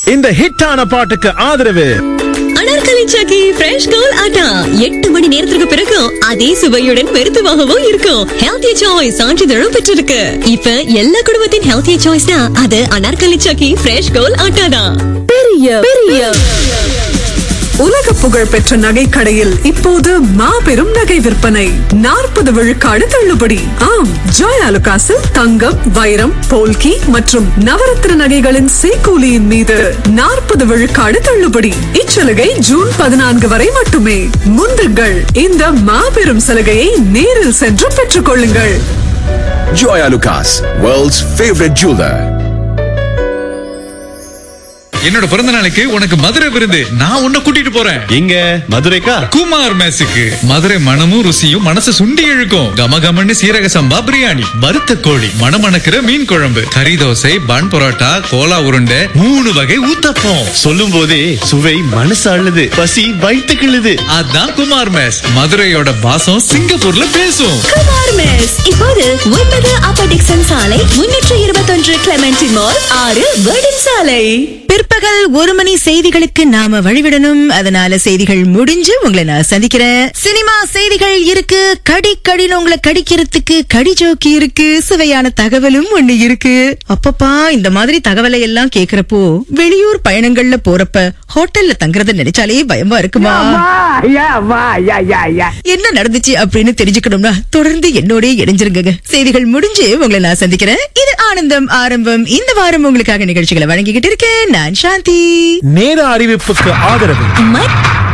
இந்த ஹிட்டான பாட்டுக்கு ஆதரவு அனார்கலி சக்கி ஃப்ரெஷ் கோல் ஆட்டா எட்டு மணி நேரத்துக்கு பிறகு அதே சுவையுடன் பெருத்துவாகவும் இருக்கும் ஹெல்த்தி சாய்ஸ் சான்றிதழும் பெற்றிருக்கு இப்ப எல்லா குடும்பத்தின் ஹெல்த்தி சாய்ஸ்னா அது அனார்கலி சக்கி ஃப்ரெஷ் கோல் ஆட்டா தான் பெரிய பெரிய உலக புகழ் பெற்ற நகை கடையில் இப்போது மாபெரும் நகை விற்பனை நாற்பது விழுக்காடு தள்ளுபடி ஆம் ஜாய் அலுகாசில் தங்கம் வைரம் போல்கி மற்றும் நவரத்ன நகைகளின் சேக்கூலியின் மீது நாற்பது விழுக்காடு தள்ளுபடி இச்சலுகை ஜூன் பதினான்கு வரை மட்டுமே முந்துங்கள் இந்த மாபெரும் சலுகையை நேரில் சென்று பெற்றுக் கொள்ளுங்கள் Joya Lucas, world's favorite jeweler. என்னோட பிறந்த நாளைக்கு உனக்கு மதுரை விருந்து நான் உன்னை கூட்டிட்டு போறேன் எங்க மதுரைக்கா குமார் மேசுக்கு மதுரை மனமும் ருசியும் மனசு சுண்டி இழுக்கும் கமகமன்னு சீரக சம்பா பிரியாணி வறுத்த கோழி மணமணக்கிற மீன் குழம்பு கறி தோசை பன் பரோட்டா கோலா உருண்டை மூணு வகை ஊத்தப்பம் சொல்லும் போதே சுவை மனசு அள்ளுது பசி வயிற்று கிள்ளுது அதான் குமார் மேஸ் மதுரையோட பாசம் சிங்கப்பூர்ல பேசும் குமார் மெஸ் இப்போது ஒன்பது அப்பர் டிக்சன் சாலை முன்னூற்று இருபத்தொன்று கிளமெண்டி மால் ஆறு வேர்டன் சாலை பிற்பகல் ஒரு மணி செய்திகளுக்கு நாம வழிவிடணும் அதனால செய்திகள் முடிஞ்சு உங்களை நான் சந்திக்கிறேன் சினிமா செய்திகள் இருக்கு கடி கடின்னு உங்களை கடிக்கிறதுக்கு கடி ஜோக்கி இருக்கு சுவையான தகவலும் ஒண்ணு இருக்கு அப்பப்பா இந்த மாதிரி தகவலை எல்லாம் கேக்குறப்போ வெளியூர் பயணங்கள்ல போறப்ப ஹோட்டல்ல தங்குறத நினைச்சாலே பயமா இருக்குமா என்ன நடந்துச்சு அப்படின்னு தெரிஞ்சுக்கணும்னா தொடர்ந்து என்னோட இணைஞ்சிருங்க செய்திகள் முடிஞ்சு உங்களை நான் சந்திக்கிறேன் இது ஆனந்தம் ஆரம்பம் இந்த வாரம் உங்களுக்காக நிகழ்ச்சிகளை வழங்கிக்கிட்டு இருக்கேன் நான் சாந்தி நேர அறிவிப்புக்கு ஆதரவு மத்